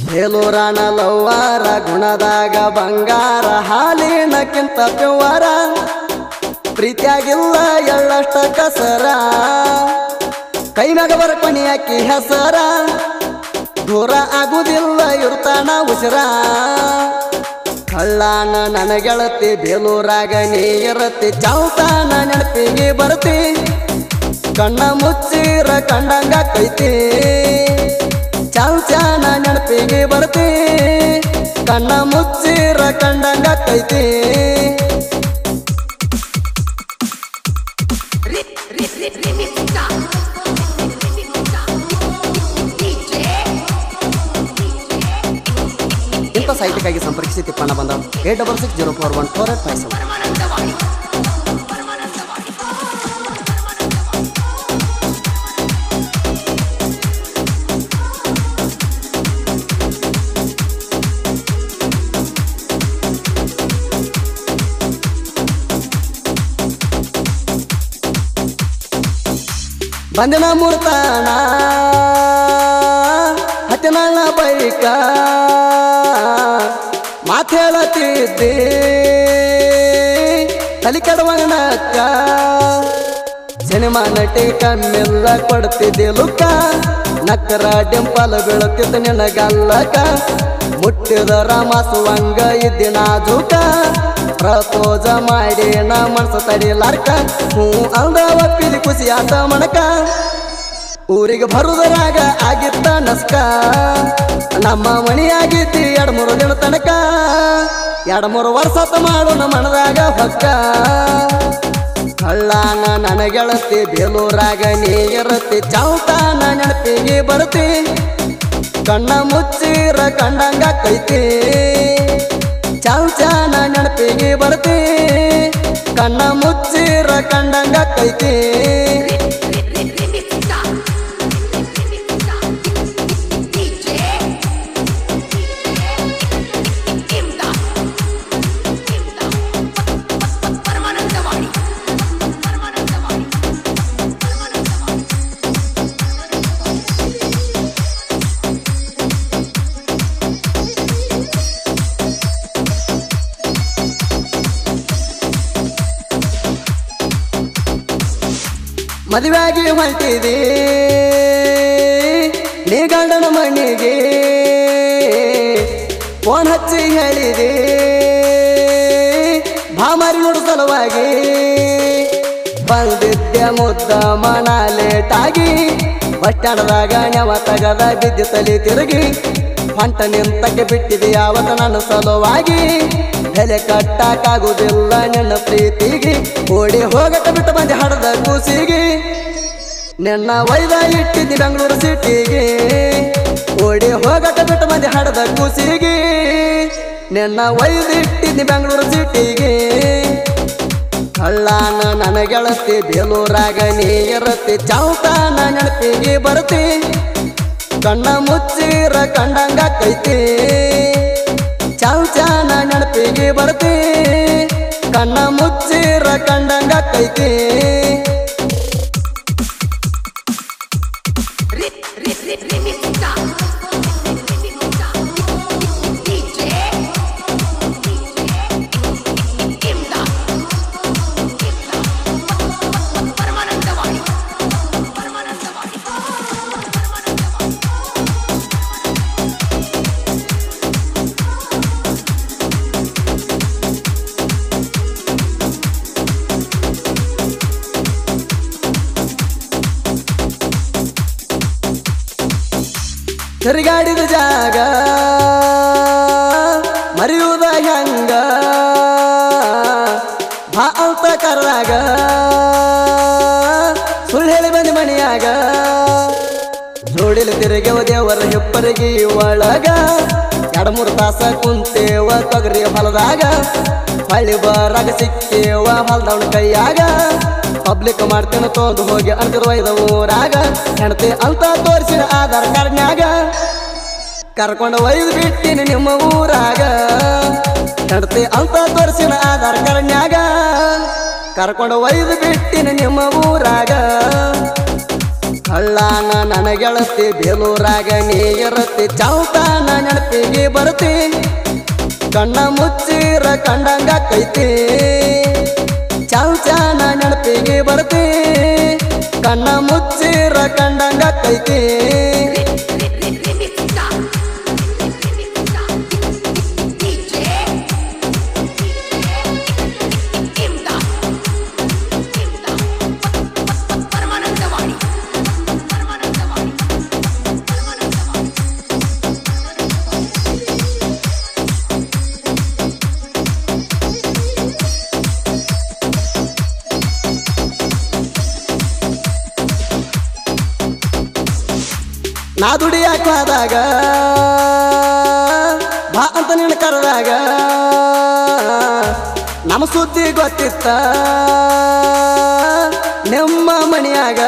ಬೇಲೂರನ ಲವ್ವಾರ ಗುಣದಾಗ ಬಂಗಾರ ಹಾಲಿನಕ್ಕಿಂತ ಪ್ಯುವರ ಪ್ರೀತಿಯಾಗಿಲ್ಲ ಎಳ್ಳಷ್ಟ ಕಸರ ಕೈ ಮ್ಯಾಗ ಬರ್ಕೊನಿ ಅಕ್ಕಿ ಹೆಸರ ದೂರ ಆಗುದಿಲ್ಲ ಇರ್ತಾನ ಉಸಿರ ಕಳ್ಳಾನ ನನ್ನ ಗೆಳತಿ ಬೇಲೂರಾಗ ನೀ ಇರತಿ ಚೌತಾನ ನೆನಪಿಗೆ ಬರ್ತಿ ಕಣ್ಣ ಮುಚ್ಚಿರ ಕಂಡಂಗ ಕೈತಿ ಚಾನ ನೆನಪಿಗೆ ಬರ್ತಿ ಕಣ್ಣ ಮುಚ್ಚಿರ ಕಂಡಂಗ ಕೈತಿ ಇಂಥ ಸಾಹಿತ್ಯಕ್ಕಾಗಿ ಸಂಪರ್ಕಿಸಿ ತಿಪ್ಪಣ್ಣ ಬಂದ eight double six zero four one four eight five seven ಬಂದಿನ ಮೂರ್ತಾನ ಹತ್ತಿನ ಬೈಕ ಮಾತು ಹೇಳತ್ತಿದ್ದೆ ತಲೆ ಕೆಡವಂಗನಕ್ಕ ಸಿನಿಮಾ ನಟಿ ಕಮ್ಮೆಲ್ಲ ಕೊಡ್ತಿದ್ದೆ ಲುಕ್ಕ ನಕ್ಕರ ಡಿಂಪಲ್ ಬೀಳುತ್ತಿದ್ದ ನಿನಗಲ್ಲಕ ಮುಟ್ಟಿದ ರಾಮಸುವಂಗ ಇದ್ದಿ ನಾಜೂಕ ಪ್ರಪೋಜ ಮಾಡಿ ನಾ ಮನಸ್ಸು ತಡಿಲಾರ್ಕ ಹ್ಞೂ ಅಂದ ಒಪ್ಪಿದಿ ಖುಷಿ ಆತ ಮಣಕ ಊರಿಗೆ ಬರುದರಾಗ ಆಗಿತ್ತ ನಸ್ಕ ನಮ್ಮ ಮಣಿಯಾಗಿದ್ದಿ ಎರಡು ಮೂರು ದಿನ ತನಕ ಎರಡು ಮೂರು ವರ್ಷ ಮಾಡೋಣ ಮನದಾಗ ಹೊಕ್ಕ ಕಳ್ಳಾನ ನನ್ನ ಗೆಳತಿ ಬೇಲೂರಾಗ ನೀ ಇರತಿ ಚೌತಾನ ನೆನಪಿಗೆ ಬರ್ತಿ ಕಣ್ಣ ಮುಚ್ಚಿರ ಕಂಡಂಗ ಕೈತಿ ಚಾನ ನೆನಪಿಗೆ ಬರ್ತಿ ಕಣ್ಣ ಮುಚ್ಚಿರ ಕಂಡಂಗ ಕೈತಿ ಮದುವೆಯಾಗಿ ಹೊಂಟಿದಿ ನೀ ಗಂಡನ ಮಣ್ಣಿಗೆ ಫೋನ್ ಹಚ್ಚಿ ಹೇಳಿದೆ ಭಾಮರಿ ನೋಡು ಸಲುವಾಗಿ ಬಂದಿದ್ದೆ ಮುದ್ದ ಮನ ಲೇಟಾಗಿ ಬಸ್ ಸ್ಟ್ಯಾಂಡ್ದಾಗ ನೆವ ತಗದ ಬಿದ್ದಿ ತಲೆ ತಿರುಗಿ ಹೊಂಟ ನಿಂತಕ್ಕೆ ಬಿಟ್ಟಿದೆ ಯಾವತ್ತ ನನ್ನ ಸಲುವಾಗಿ ಬೆಲೆ ಕಟ್ಟಕ್ಕಾಗುದಿಲ್ಲ ನಿನ್ನ ಪ್ರೀತಿಗೆ ಓಡಿ ಹೋಗಕ ಬಿಟ್ಟು ಬಂದೆ ಹಡದ ಕೂಸಿಗೆ ನಿನ್ನ ಒಯ್ದ ಇಟ್ಟಿದ್ದಿ ಬೆಂಗಳೂರು ಸಿಟಿಗೆ ಓಡಿ ಹೋಗಕ ಬಿಟ್ಟು ಬಂದೆ ಹಡದ ಕೂಸಿಗೆ ನಿನ್ನ ಒಯ್ದು ಇಟ್ಟಿದ್ದಿ ಬೆಂಗಳೂರು ಸಿಟಿಗೆ ಕಳ್ಳಾನ ನನ್ನ ಗೆಳತಿ ಬೇಲೂರಾಗ ನೀ ಇರತಿ ಚೌತಾನ ನೆನಪಿಗೆ ಬರ್ತಿ ಕಣ್ಣ ಮುಚ್ಚಿರ ಕಂಡಂಗ ಕೈತಿ ಚಾನ ನೆನಪಿಗೆ ಬರ್ತಿ ಕಣ್ಣ ಮುಚ್ಚಿರ ಕಂಡಂಗ ಕೈತಿ ತಿರುಗಾಡಿದ ಜಾಗ ಮರೆಯುವುದ ಹೆಂಗ ಬಾ ಅಂತ ಕರೆದಾಗ ಸುಳ್ಳು ಹೇಳಿ ಬಂದ ಮಣಿಯಾಗ ಜೋಡಿಲಿ ತಿರುಗವ ದೇವರ ಹೆಪ್ಪರಿಗೆ ಒಳಗ ಎರಡು ಮೂರು ತಾಸ ಕುಂತೇವ ತೊಗರಿ ಹೊಲದಾಗ ಹಳ್ಳಿ ಬರಾಗ ಸಿಕ್ಕೇವ ಹೊಲದವನ ಕೈಯಾಗ ಪಬ್ಲಿಕ್ ಮಾಡ್ತೇನೆ ತೊಂದು ಹೋಗಿ ಅಂತಿರುವ ಐದ ಊರಾಗ ಹೆಣ್ತಿ ಅಂತ ತೋರಿಸಿನ ಆಧಾರ್ ಕಾರ್ಡ್ನ್ಯಾಗ ಕರ್ಕೊಂಡು ಒಯ್ದು ಬಿಟ್ಟಿನಿ ನಿಮ್ಮ ಊರಾಗ ಹೆಣ್ತಿ ಅಂತ ತೋರಿಸಿನ ಆಧಾರ್ ಕಾರ್ಡ್ನ್ಯಾಗ ಕರ್ಕೊಂಡು ಒಯ್ದು ಬಿಟ್ಟಿನಿ ನಿಮ್ಮ ಊರಾಗ ಕಳ್ಳಾನ ನನಗೆಳತಿ ಬೇಲೂರಾಗ ನೀ ಇರತಿ ಚೌಕಾನ ನೆನಪಿಗೆ ಬರತಿ ಕಣ್ಣ ಮುಚ್ಚಿರ ಕಂಡಂಗ ಕೈತಿ ಚೌಚಾನ ನೆನಪಿಗೆ ಬರತಿ ಕಣ್ಣ ಮುಚ್ಚಿರ ಕಂಡಂಗ ಕೈತಿ ಪರಮಾನಂದವಾಣಿ ಪರಮಾನಂದವಾಣಿ ಪರಮಾನಂದವಾಣಿ ನಾ ದುಡಿಯಾಕ ಹೋದಾಗ ಬಾ ಅಂತ ನಿನ್ನ ಕರೆದಾಗ ನಮ್ಮ ಸುದ್ದಿ ಗೊತ್ತಿತ್ತ ನಿಮ್ಮ ಮಣಿಯಾಗ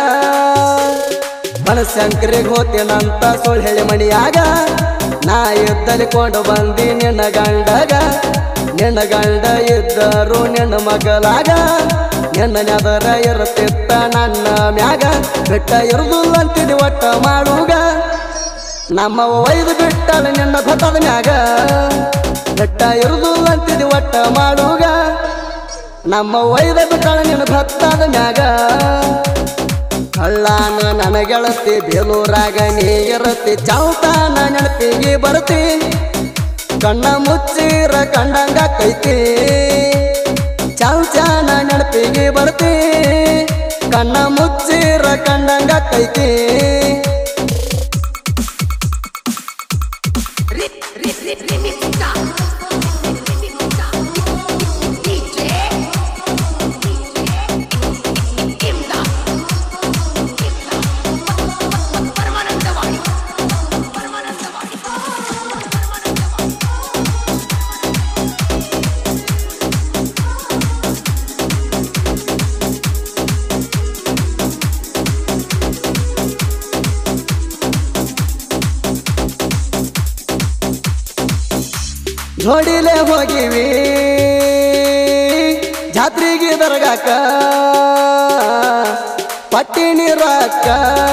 ಬನಶಂಕರಿಗೆ ಹೋತೇನಂತ ಸುಳ್ಳು ಹೇಳಿ ಮಣಿಯಾಗ ನಾ ಇದ್ದಲ್ಲಿ ಕೊಂಡು ಬಂದಿ ನಿನ್ನ ಗಂಡಗ ನಿನ್ನ ಗಂಡ ಇದ್ದರು ನಿನ್ನ ಮಗಲಾಗ ನಿನ್ನ ನೆದರ ಇರುತ್ತಿತ್ತ ನನ್ನ ಮ್ಯಾಗ ಬಿಟ್ಟ ಇರುದಿಲ್ಲ ಅಂತಿದಿ ಒಟ್ಟ ಮಾಡುಗ ನಮ್ಮ ಒಯ್ದು ಬಿಟ್ಟಳ ನಿನ್ನ ಗೊತ್ತದ ಮ್ಯಾಗ ಬಿಟ್ಟ ಇರುದಿಲ್ಲ ಅಂತಿದಿ ಒಟ್ಟ ಮಾಡುಗ ನಮ್ಮ ಒಯ್ದ ಬಿಟ್ಟಳ ನಿನ್ನ ಗೊತ್ತದ ಮ್ಯಾಗ ಕಳ್ಳಾನ ನನಗೆಳತಿ ಬೇಲೂರಾಗ ನೀ ಇರತಿ ಚೌತಾನ ನೆನಪಿಗೆ ಬರತಿ ಕಣ್ಣ ಮುಚ್ಚಿರ ಕಂಡಂಗ ಕೈತಿ ಚೌಚಾನ ನೆನಪಿಗೆ ಬರತಿ ಕಣ್ಣ ಮುಚ್ಚಿರ ಕಂಡಂಗ ಕೈತಿ ಪರಮಾನಂದವಾಣಿ ಪರಮಾನಂದವಾಣಿ ಜೋಡಿಲೆ ಹೋಗಿವಿ ಜಾತ್ರೆಗೆ ದರ್ಗಾಕ ಪಟ್ಟಿ ನೀರಾಕ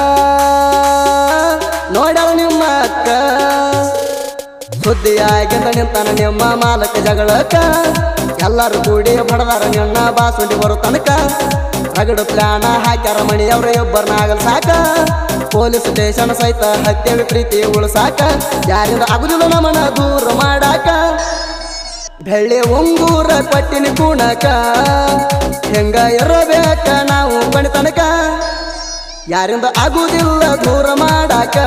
ನೋಡವ ನಿಮ್ಮ ಅಕ್ಕ ಸುದ್ದಿಯಾಗಿಂದ ನಿಂತನ ನಿಮ್ಮ ಮಾಲಕ ಜಗಳಕ್ಕ ಎಲ್ಲರೂ ಕೂಡಿ ಬಡದಾರ ನಿನ್ನ ಬಾಸುಂಡಿ ಬರೋ ತನಕ ರಗಡು ಪ್ಲಾನ ಹಾಕ್ಯಾರ ಮಣಿ ಅವ್ರ ಇಬ್ಬರನ್ನಾಗಲ್ ಸಾಕ ಪೊಲೀಸ್ ಸ್ಟೇಷನ್ ಸಹಿತ ಹತ್ಯೆ ಪ್ರೀತಿ ಉಳ್ಸಾಕ ಯಾರಿಂದ ಆಗುದಿಲ್ಲ ನಮ್ಮನ ದೂರ ಮಾಡಾಕ ಬೆಳ್ಳಿ ಉಂಗೂರ ಕೊಟ್ಟಿನ ಕುಣಕ ಹೆಂಗ ಇರಬೇಕ ನಾವು ತನಕ ಯಾರಿಂದ ಆಗುದಿಲ್ಲ ದೂರ ಮಾಡಾಕ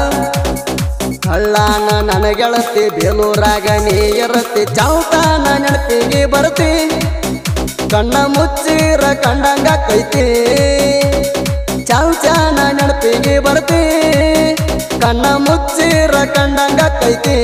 ಕಳ್ಳಾನ ನನಗೆಳತಿ ಬೇಲೂರಾಗ ನೀ ಇರತಿ ಚೌಕಾನ ನೆನಪಿಗೆ ಬರತಿ ಕಣ್ಣ ಮುಚ್ಚಿರ ಕಂಡಂಗ ಕೈತಿ ಚೌಚಾನ ನೆನಪಿಗೆ ಬರತಿ ಕಣ್ಣ ಮುಚ್ಚಿರ ಕಂಡಂಗ ಕೈತಿ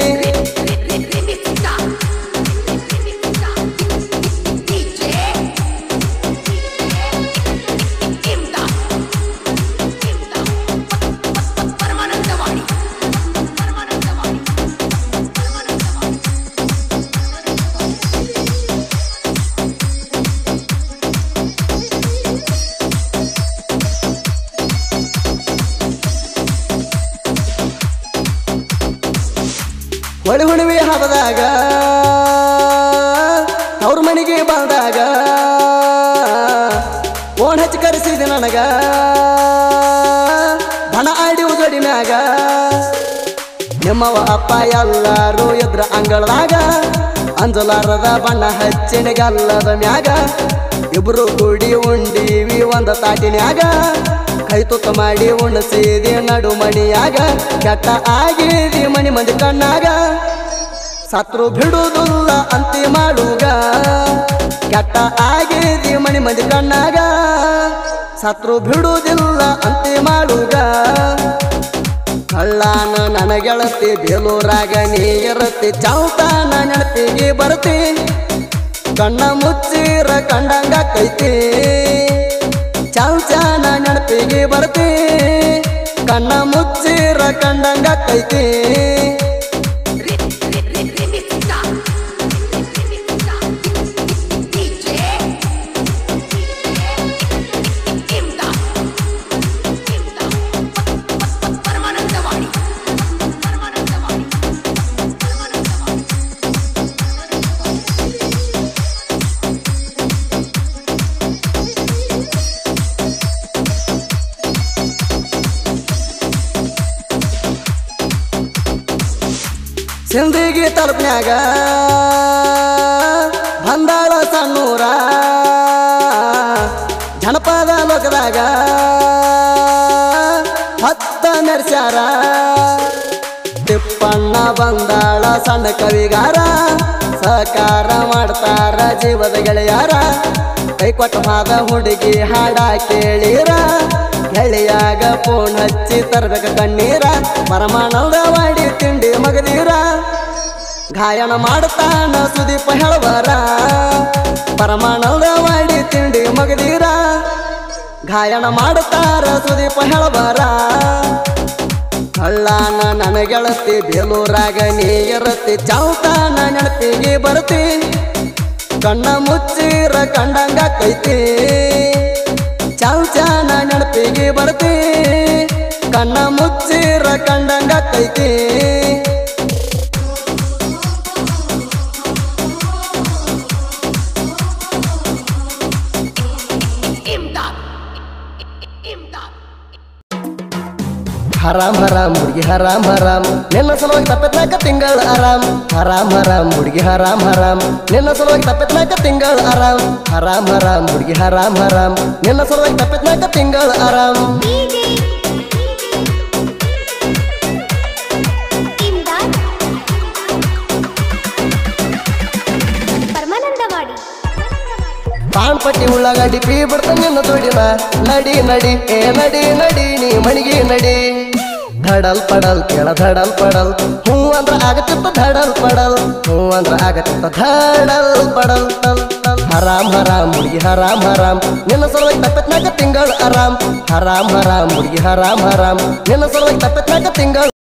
ಪರಮಾನಂದವಾಣಿ ಪರಮಾನಂದವಾಣಿ ಪರಮಾನಂದವಾಣಿ ಹೊಳಿ ಹುಣಿವಿ ಹಬ್ಬದಾಗ ಅವ್ರ ಮನೆಗೆ ಬಂದಾಗ ಓಣ್ ಹಚ್ಚಿ ಕರೆಸಿದೆ ನನಗ ದನ ಆಡಿ ಉದಡಿ ಮ್ಯಾಗ ನಿಮ್ಮವ ಅಪ್ಪ ಎಲ್ಲಾರು ಎದ್ರ ಅಂಗಳದಾಗ ಅಂಜಲಾರದ ಬಣ್ಣ ಹಚ್ಚಿನ ಗಲ್ಲದ ಮ್ಯಾಗ ಇಬ್ರು ಕೂಡಿ ಉಂಡೀವಿ ಒಂದ ತಾಟಿನ್ಯಾಗ ಕೈ ತುತ್ತ ಮಾಡಿ ಉಣಸಿದಿ ನಡು ಮಣಿಯಾಗ ಕೆಟ್ಟ ಆಗಿದಿ ಮಣಿ ಮಂದಿ ಕಣ್ಣಾಗ ಸತ್ರು ಬಿಡುವುದಿಲ್ಲ ಅಂತಿ ಮಾಡುಗ ಕೆಟ್ಟ ಆಗಿದಿ ಮಣಿ ಮಂದಿ ಕಣ್ಣಾಗ ಸತ್ರು ಬಿಡುವುದಿಲ್ಲ ಅಂತಿ ಮಾಡುಗ ಕಳ್ಳಾನ ನನಗೆಳತಿ ಬೇಲೂರಾಗ ನೀ ಇರತಿ ಚೌಕಾನ ನೆನಪಿಗೆ ಬರತಿ ಕಣ್ಣ ಮುಚ್ಚಿರ ಕಂಡಂಗ ಕೈತಿ ಚೌಚಾನ ನೆನಪಿಗೆ ಬರತಿ ಕಣ್ಣ ಮುಚ್ಚಿರ ಕಂಡಂಗ ಕೈತಿ DJ ಸಿಂಧಿಗಿ ತಲುಪ್ನ್ಯಾಗ ಬಂದಾಳ ಸಣ್ಣೂರ ಜನಪದ ಲೋಕದಾಗ ಹತ್ತ ಮೆರ್ಸ್ಯಾರ ತಿಪ್ಪಣ್ಣ ಬಂದಾಳ ಸಣ್ಣ ಕವಿಗಾರ ಸಹಕಾರ ಮಾಡ್ತಾರ ಜೀವದ ಗೆಳೆಯಾರ ಕೈ ಕೊಟ್ಟು ಹಾದ ಹುಡುಗಿ ಹಾಡ ಕೇಳಿರ ಗೆಳೆಯಾಗ ಫೋನ್ ಹಚ್ಚಿ ತರ್ಬೇಕ ಕಣ್ಣೀರ ಪರಮಾನಂದ ಮಾಡಿ ತಿಂಡಿ ಮಗದೀರ ಗಾಯನ ಮಾಡ್ತಾನ ಸುದೀಪ ಹೇಳವರ ಪರಮಾನಂದ ಮಾಡಿ ತಿಂಡಿ ಮಗದೀರ ಗಾಯನ ಮಾಡ್ತಾರ ಸುದೀಪ ಹೇಳವರ ಕಳ್ಳಾನ ನನ್ನ ಗೆಳತಿ ಬೇಲೂರಾಗ ನೀ ಇರತಿ ಚೌತಾನ ನೆನಪಿಗೆ ಬರ್ತಿ ಕಣ್ಣ ಮುಚ್ಚಿರ ಕಂಡಂಗ ಕೈತಿ ಚೌಚಾನ ನೆನಪಿಗೆ ಬರ್ತಿ ಕಣ್ಣ ಮುಚ್ಚಿರ ಕಂಡಂಗ ಕೈತಿ imdad imdad ಹರಾಮ್ ಹರಾಮ್ ಹುಡುಗಿ ಹರಾಮ್ ಹರಾಮ್ ನಿನ್ನ ಸಲುವಾಗಿ ತಪ್ಪತ್ನಾಕ ತಿಂಗಳ ಆರಾಮ್ ಹರಾಮ್ ಹರಾಮ್ ಹುಡುಗಿ ಹರಾಮ್ ಹರಾಮ್ ನಿನ್ನ ಸಲುವಾಗಿ ತಪ್ಪತ್ನಾಕ ತಿಂಗಳ ಆರಾಮ್ ಹರಾಮ್ ಹರಾಮ್ ಹುಡುಗಿ ಹರಾಮ್ ಹರಾಮ್ ನಿನ್ನ ಸಲುವಾಗಿ ತಪ್ಪತ್ನಾಕ ತಿಂಗಳ ಆರಾಮ್ ಇಮ್ದಾದ್ ಪರಮಾನಂದವಾಡಿ ಪಾನ್ ಪಟ್ಟಿ ಉಳ್ಳಾಗಡ್ಡಿ ಪೀ ಬಿಡ್ತಾನೆ ನಿನ್ನ ದುಡಿನ ನಡಿ ನಡಿ ಏ ನಡಿ ನಡಿ ನೀ ಮಣಿಗೆ ನಡಿ ಧಡಲ್ ಪಡಲ್ ಕೇಳ ಧಡಲ್ ಪಡಲ್ ಹೂ ಅಂದ್ರ ಆಗತ್ತಿತ್ತ ಧಡಲ್ ಪಡಲ್ ಹೂ ಅಂದ್ರ ಆಗತ್ತಿತ್ತ ಧಡಲ್ ಪಡಲ್ ಟಲ್ ಟಲ್ ಹರಾಮ್ ಹರಾಮ್ ಹುಡುಗಿ ಹರಾಮ್ ಹರಾಮ್ ನಿನ್ನ ಸಲುವಾಗಿ ತಪ್ಪತ್ನಾಕ ತಿಂಗಳ ಆರಾಮ್ ಹರಾಮ್ ಹರಾಮ್ ಹುಡುಗಿ ಹರಾಮ್ ಹರಾಮ್ ನಿನ್ನ ಸಲುವಾಗಿ ತಪ್ಪತ್ನಾಕ ತಿಂಗಳ